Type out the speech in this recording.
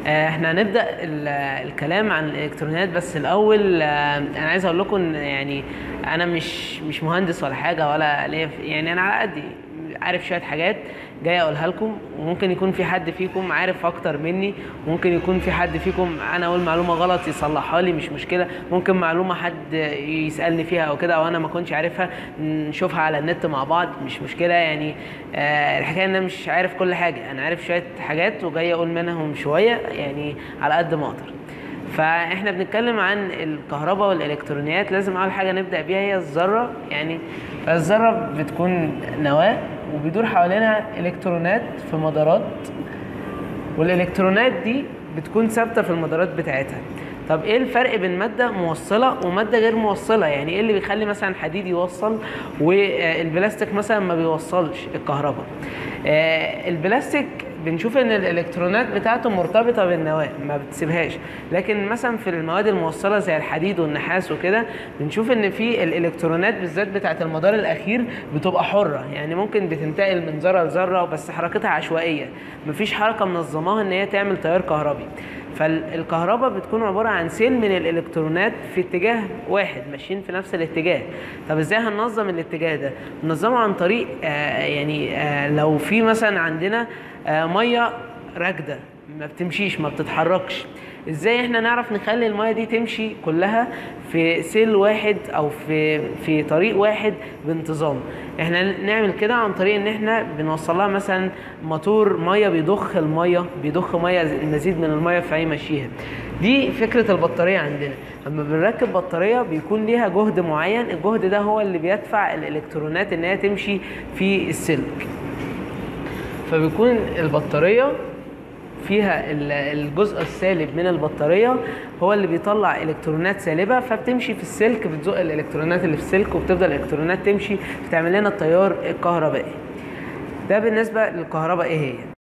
آه، احنا هنبدا ال- الكلام عن الالكترونيات بس الاول آه، انا عايز اقول لكم إن يعني انا مش مش مهندس ولا حاجه ولا ليا في- يعني انا على قدي عارف شويه حاجات جاي اقولها لكم وممكن يكون في حد فيكم عارف اكتر مني ممكن يكون في حد فيكم انا اقول معلومه غلط يصلحها لي مش مشكله ممكن معلومه حد يسالني فيها او كده او انا ما كنتش عارفها نشوفها على النت مع بعض مش مشكله يعني آه الحكايه ان انا مش عارف كل حاجه انا عارف شويه حاجات وجاي اقول منهم شويه يعني على قد ما اقدر فاحنا بنتكلم عن الكهرباء والالكترونيات لازم اول حاجه نبدا بيها هي الذره يعني فالذره بتكون نواه وبيدور حوالينها الكترونات في مدارات والالكترونات دي بتكون ثابته في المدارات بتاعتها طب ايه الفرق بين ماده موصله وماده غير موصله يعني ايه اللي بيخلي مثلا حديد يوصل والبلاستيك مثلا ما بيوصلش الكهرباء آه، البلاستيك بنشوف ان الالكترونات بتاعته مرتبطه بالنواه ما بتسيبهاش لكن مثلا في المواد الموصله زي الحديد والنحاس وكده بنشوف ان في الالكترونات بالذات بتاعه المدار الاخير بتبقى حره يعني ممكن بتنتقل من ذره لذره بس حركتها عشوائيه مفيش حركه منظماها ان هي تعمل تيار كهربي فالكهرباء بتكون عباره عن سيل من الالكترونات في اتجاه واحد ماشيين في نفس الاتجاه طب ازاي هننظم الاتجاه ده ننظمه عن طريق آه يعني آه لو في مثلا عندنا آه ميه راكده ما بتمشيش ما بتتحركش ازاي احنا نعرف نخلي الميه دي تمشي كلها في سيل واحد او في في طريق واحد بانتظام احنا نعمل كده عن طريق ان احنا بنوصل لها مثلا موتور ميه بيضخ الميه بيضخ ميه المزيد من الميه فيمشيها دي فكره البطاريه عندنا لما بنركب بطاريه بيكون ليها جهد معين الجهد ده هو اللي بيدفع الالكترونات ان هي تمشي في السلك فبيكون البطاريه فيها ال- الجزء السالب من البطاريه هو اللي بيطلع الكترونات سالبه فبتمشي في السلك بتزق الالكترونات اللي في السلك وبتفضل الالكترونات تمشي بتعمل لنا التيار الكهربائي ده بالنسبه للكهرباء ايه هي